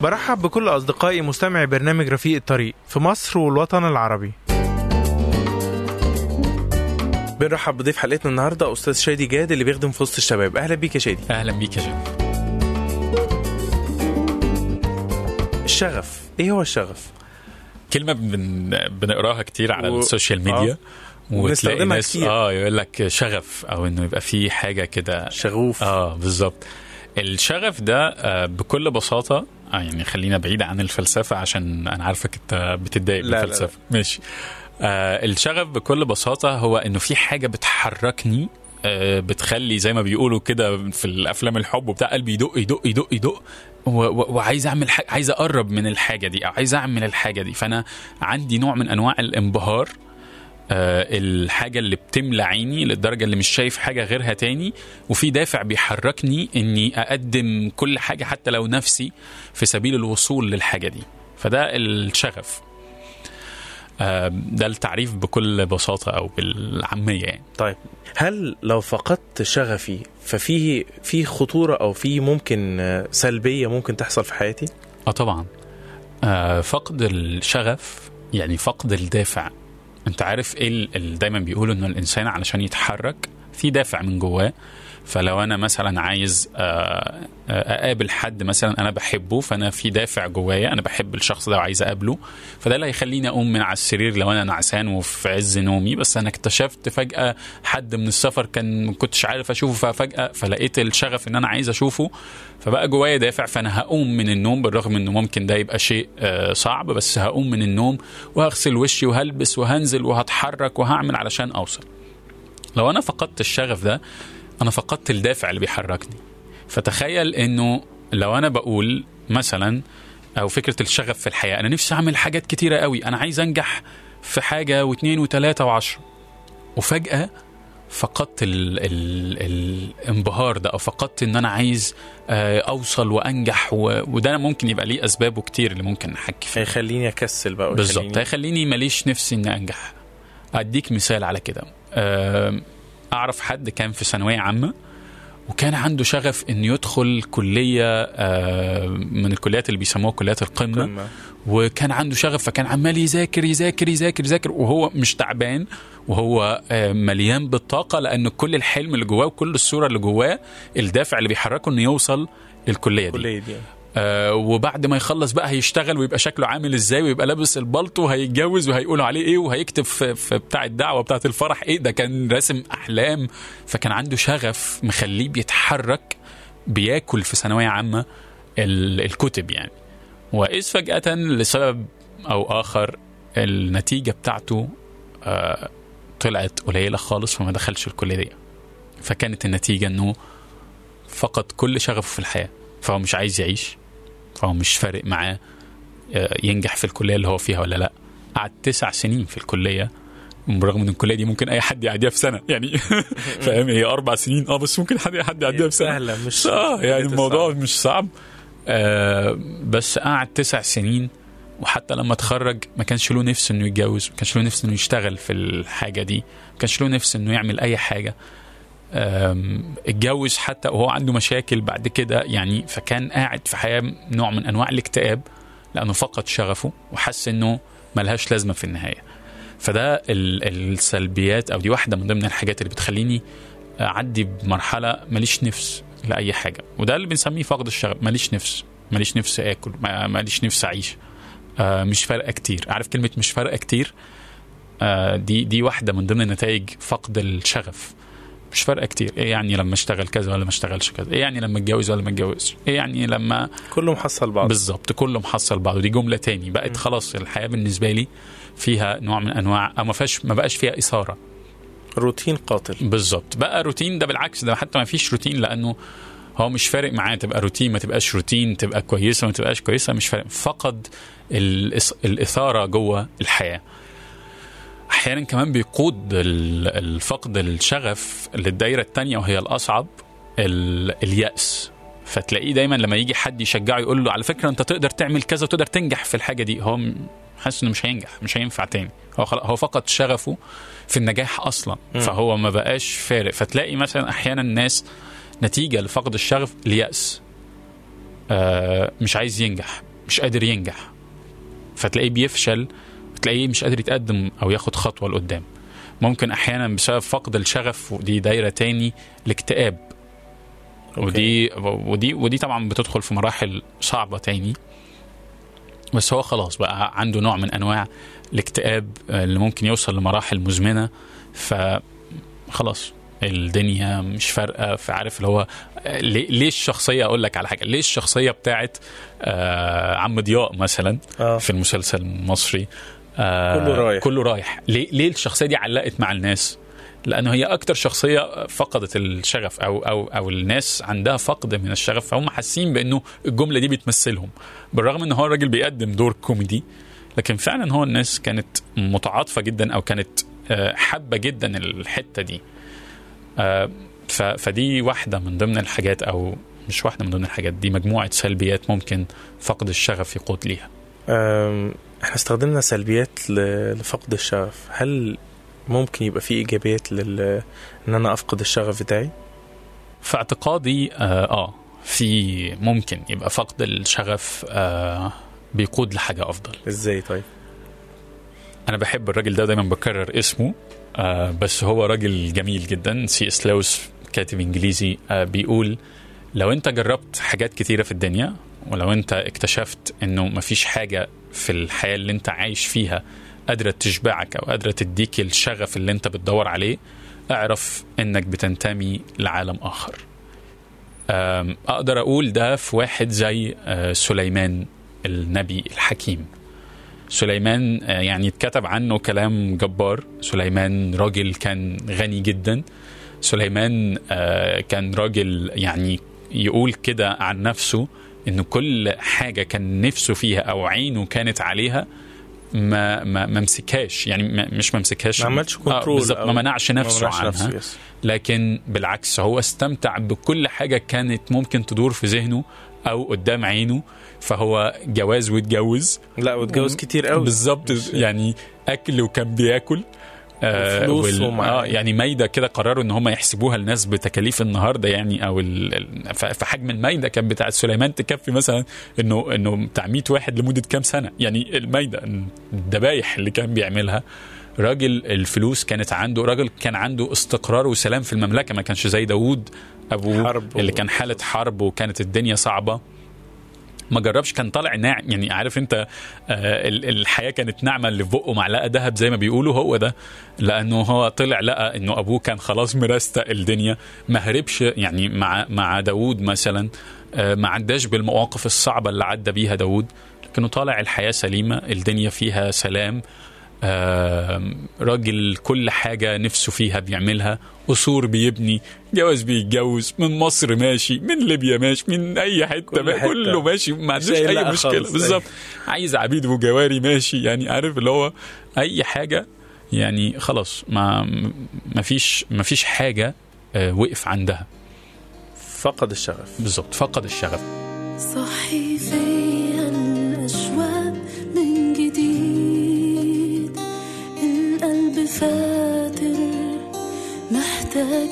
برحب بكل أصدقائي مستمعي برنامج رفيق الطريق في مصر والوطن العربي بنرحب بضيف حلقتنا النهارده استاذ شادي جاد اللي بيخدم في وسط الشباب اهلا بيك يا شادي اهلا بيك يا جان الشغف ايه هو الشغف كلمه بن... بنقراها كتير على و- السوشيال ميديا آه. وتلاقي وبنستخدمها ناس كتير. اه يقول لك شغف او انه يبقى في حاجه كده شغوف اه بالظبط الشغف ده آه بكل بساطه آه يعني خلينا بعيد عن الفلسفه عشان انا عارفك انت بتتضايق من لا، لا، الفلسفه ماشي آه الشغف بكل بساطه هو انه في حاجه بتحركني آه بتخلي زي ما بيقولوا كده في الافلام الحب وبتاع قلبي يدق يدق يدق يدق و- و- وعايز اعمل حاجه عايز اقرب من الحاجه دي او عايز اعمل الحاجه دي فانا عندي نوع من انواع الانبهار آه، الحاجة اللي بتملى عيني للدرجة اللي مش شايف حاجة غيرها تاني وفي دافع بيحركني اني اقدم كل حاجة حتى لو نفسي في سبيل الوصول للحاجة دي فده الشغف آه، ده التعريف بكل بساطة او بالعامية يعني طيب هل لو فقدت شغفي ففيه في خطوره او في ممكن آه، سلبيه ممكن تحصل في حياتي اه طبعا آه فقد الشغف يعني فقد الدافع انت عارف ايه ال- ال- دايما بيقولوا ان الانسان علشان يتحرك في دافع من جواه فلو انا مثلا عايز آه، آه، اقابل حد مثلا انا بحبه فانا في دافع جوايا انا بحب الشخص ده وعايز اقابله فده اللي هيخليني اقوم من على السرير لو انا نعسان وفي عز نومي بس انا اكتشفت فجاه حد من السفر كان ما كنتش عارف اشوفه ففجاه فلقيت الشغف ان انا عايز اشوفه فبقى جوايا دافع فانا هقوم من النوم بالرغم انه ممكن ده يبقى شيء آه، صعب بس هقوم من النوم وهغسل وشي وهلبس وهنزل وهتحرك وهعمل علشان اوصل لو انا فقدت الشغف ده انا فقدت الدافع اللي بيحركني فتخيل انه لو انا بقول مثلا او فكره الشغف في الحياه انا نفسي اعمل حاجات كتيره قوي انا عايز انجح في حاجه واثنين وثلاثه وعشرة وفجاه فقدت ال ال الانبهار ده او فقدت ان انا عايز آه، اوصل وانجح و- وده ممكن يبقى ليه اسبابه كتير اللي ممكن نحكي فيه هيخليني اكسل بقى بالظبط ويخليني- هيخليني ماليش نفسي اني انجح اديك مثال على كده آم، اعرف حد كان في ثانويه عامه وكان عنده شغف انه يدخل كليه آه، من الكليات اللي بيسموها كليات القمه قمة. وكان عنده شغف فكان عمال يذاكر يذاكر يذاكر يذاكر وهو مش تعبان وهو آه، مليان بالطاقه لان كل الحلم اللي جواه وكل الصوره اللي جواه الدافع اللي بيحركه انه يوصل الكليه دي الكليه دي آه وبعد ما يخلص بقى هيشتغل ويبقى شكله عامل ازاي ويبقى لابس البلطو وهيتجوز وهيقولوا عليه ايه وهيكتب في, في بتاع الدعوه بتاعه الفرح ايه ده كان راسم احلام فكان عنده شغف مخليه بيتحرك بياكل في ثانويه عامه ال- الكتب يعني واذ فجاه لسبب او اخر النتيجه بتاعته آه طلعت قليله خالص فما دخلش الكليه دي فكانت النتيجه انه فقد كل شغفه في الحياه فهو مش عايز يعيش فهو مش فارق معاه آه، ينجح في الكليه اللي هو فيها ولا لا قعد تسع سنين في الكليه بالرغم ان الكليه دي ممكن اي حد يعديها في سنه يعني فاهم هي اربع سنين اه بس ممكن حد حد يعديها في سنه سهله مش اه يعني مش الموضوع صعب. مش صعب آه بس قعد تسع سنين وحتى لما اتخرج ما كانش له نفس انه يتجوز ما كانش له نفس انه يشتغل في الحاجه دي ما كانش له نفس انه يعمل اي حاجه آم، اتجوز حتى وهو عنده مشاكل بعد كده يعني فكان قاعد في حياه نوع من انواع الاكتئاب لانه فقد شغفه وحس انه ملهاش لازمه في النهايه فده ال- السلبيات او دي واحده من ضمن الحاجات اللي بتخليني اعدي بمرحله ماليش نفس لاي حاجه وده اللي بنسميه فقد الشغف ماليش نفس ماليش نفس اكل ما- ماليش نفس اعيش آه مش فارقه كتير عارف كلمه مش فارقه كتير آه دي دي واحده من ضمن نتائج فقد الشغف مش فارقه كتير ايه يعني لما اشتغل كذا ولا ما اشتغلش كذا ايه يعني لما اتجوز ولا ما اتجوزش ايه يعني لما كله محصل بعض بالظبط كله محصل بعضه دي جمله تاني بقت خلاص الحياه بالنسبه لي فيها نوع من انواع او ما فيهاش ما بقاش فيها اثاره روتين قاتل بالظبط بقى روتين ده بالعكس ده حتى ما فيش روتين لانه هو مش فارق معاه تبقى روتين ما تبقاش روتين تبقى كويسه ما تبقاش كويسه مش فارق فقد الإص- الاثاره جوه الحياه احيانا كمان بيقود ال- الفقد الشغف للدايره الثانيه وهي الاصعب ال- الياس فتلاقيه دايما لما يجي حد يشجعه يقول له على فكره انت تقدر تعمل كذا وتقدر تنجح في الحاجه دي هو م- حاسس انه مش هينجح مش هينفع تاني هو خلاص هو فقد شغفه في النجاح اصلا مم. فهو ما بقاش فارق فتلاقي مثلا احيانا الناس نتيجه لفقد الشغف الياس آه مش عايز ينجح مش قادر ينجح فتلاقيه بيفشل تلاقيه مش قادر يتقدم او ياخد خطوه لقدام ممكن احيانا بسبب فقد الشغف ودي دايره تاني الاكتئاب ودي ودي ودي طبعا بتدخل في مراحل صعبه تاني بس هو خلاص بقى عنده نوع من انواع الاكتئاب اللي ممكن يوصل لمراحل مزمنه فخلاص الدنيا مش فارقه فعارف اللي هو ليه ليه الشخصيه اقول لك على حاجه ليه الشخصيه بتاعت آه عم ضياء مثلا آه. في المسلسل المصري آه كله رايح. كله رايح ليه ليه الشخصيه دي علقت مع الناس لانه هي اكتر شخصيه فقدت الشغف او او او الناس عندها فقد من الشغف فهم حاسين بانه الجمله دي بتمثلهم بالرغم ان هو الراجل بيقدم دور كوميدي لكن فعلا هو الناس كانت متعاطفه جدا او كانت آه، حابه جدا الحته دي آه، ف- فدي واحده من ضمن الحاجات او مش واحده من ضمن الحاجات دي مجموعه سلبيات ممكن فقد الشغف يقود ليها أم، احنا استخدمنا سلبيات ل- لفقد الشغف هل ممكن يبقى في ايجابيات لل ان انا افقد الشغف بتاعي في اعتقادي آه, اه في ممكن يبقى فقد الشغف آه بيقود لحاجه افضل ازاي طيب انا بحب الراجل ده دايما بكرر اسمه آه بس هو راجل جميل جدا سي اس لويس كاتب انجليزي آه بيقول لو انت جربت حاجات كتيره في الدنيا ولو انت اكتشفت انه مفيش حاجه في الحياه اللي انت عايش فيها قادره تشبعك او قادره تديك الشغف اللي انت بتدور عليه اعرف انك بتنتمي لعالم اخر آم، اقدر اقول ده في واحد زي آه، سليمان النبي الحكيم سليمان آه، يعني اتكتب عنه كلام جبار سليمان راجل كان غني جدا سليمان آه، كان راجل يعني يقول كده عن نفسه ان كل حاجه كان نفسه فيها او عينه كانت عليها ما ما ما مسكهاش يعني ما مش ما مسكهاش ما عملش آه، كنترول بالظبط أو ما منعش نفسه ما منعش عنها نفسه، يس. لكن بالعكس هو استمتع بكل حاجة كانت ممكن تدور في ذهنه أو قدام عينه فهو جواز واتجوز لا واتجوز كتير قوي بالظبط مش- يعني أكل وكان بياكل وفلوس ومعاه. آه يعني مايدة كده قرروا ان هم يحسبوها الناس بتكاليف النهارده يعني او ال... ال- ف- فحجم المايدة كانت بتاعت سليمان تكفي مثلا انه انه بتاع 100 واحد لمده كام سنه يعني المايدة الذبايح اللي كان بيعملها راجل الفلوس كانت عنده راجل كان عنده استقرار وسلام في المملكه ما كانش زي داوود ابوه حرب اللي و- كان حاله حرب وكانت الدنيا صعبه ما جربش كان طالع ناعم يعني عارف انت آه ال- الحياه كانت ناعمه اللي في بقه معلقه ذهب زي ما بيقولوا هو ده لانه هو طلع لقى انه ابوه كان خلاص مرستق الدنيا ما هربش يعني مع مع داوود مثلا آه ما عداش بالمواقف الصعبه اللي عدى بيها داوود لكنه طالع الحياه سليمه الدنيا فيها سلام آم، راجل كل حاجة نفسه فيها بيعملها قصور بيبني جواز بيتجوز من مصر ماشي من ليبيا ماشي من أي حتة كل ما حتة. كله ماشي ما عندوش شايل أي لقى مشكلة خالص. بالظبط عايز عبيد وجواري ماشي يعني عارف اللي هو أي حاجة يعني خلاص ما ما فيش ما فيش حاجة آه، وقف عندها فقد الشغف بالظبط فقد الشغف صحي فيا الأشواق من جديد القلب فاتر محتاج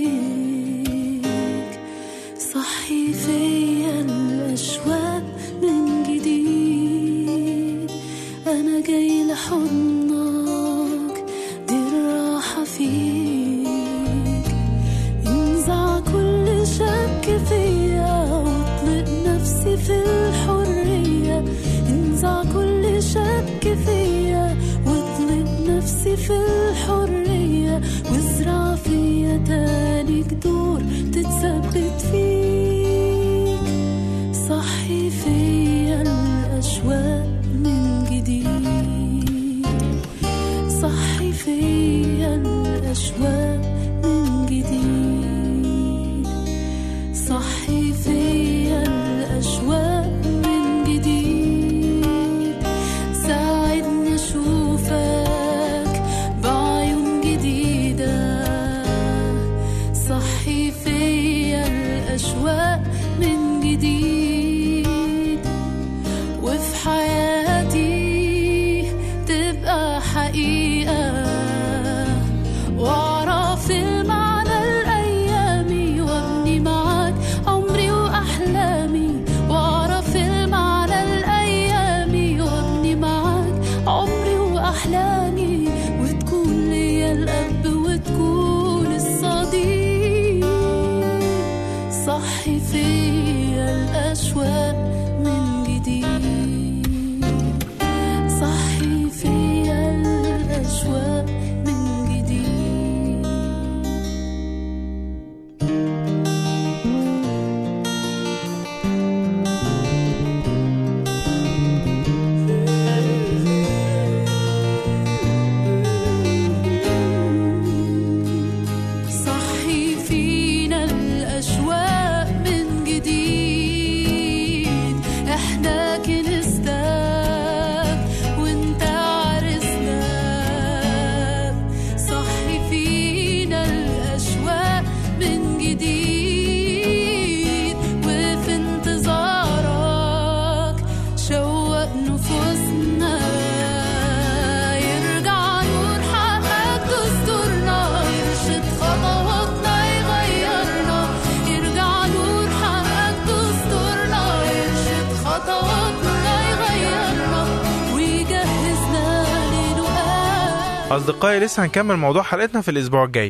إليك صحي فيا الأشواق من جديد أنا جاي لحضنك دي الراحة فيك انزع كل شك فيا واطلق نفسي في الحرية انزع كل شك فيا واطلق نفسي في الحرية وازرع فيا تاني جذور تتثبت فيك صحي فيا الأشواق من جديد صحي فيا الأشواق من جديد صحي فيا الأشواق من جديد ساعدني أشوفك بعيون جديدة صحي فيا فوق نفوسنا يرجع نور حقق دستورنا يرشد خطواتنا يغيرنا يرجع نور حقق دستورنا يرشد خطواتنا يغيرنا ويجهزنا للقاء أصدقائي لسه هنكمل موضوع حلقتنا في الأسبوع الجاي